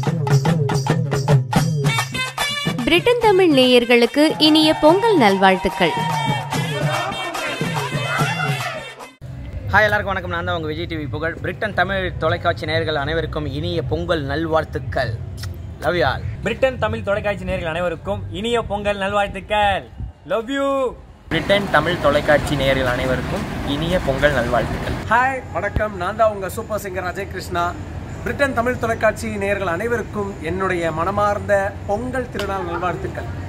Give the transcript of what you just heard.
Britain Tamil நேயர்களுக்கு இனிய பொங்கல் நல்வாழ்த்துக்கள் ஹாய் எல்லாருக்கும் வணக்கம் நான் தான் உங்கள் விஜய் டிவி புகழ் பிரிட்டன் தமிழ் தொலைக்காட்சி நேயர்கள் அனைவருக்கும் இனிய பொங்கல் நல்வாழ்த்துக்கள் love you all Britain Tamil தொலைக்காட்சி நேயர்கள் அனைவருக்கும் இனிய பொங்கல் நல்வாழ்த்துக்கள் லவ் யூ பிரிட்டன் தமிழ் தொலைக்காட்சி நேயர்கள் அனைவருக்கும் இனிய பொங்கல் நல்வாழ்த்துக்கள் ஹாய் வணக்கம் நான் தான் உங்கள் super singer Ajay Krishna Britain Tamil தொலைக்காட்சி நேயர்கள் அனைவருக்கும் என்னுடைய மனமார்ந்த பொங்கல் திருநாள் நல்வாழ்த்துக்கள்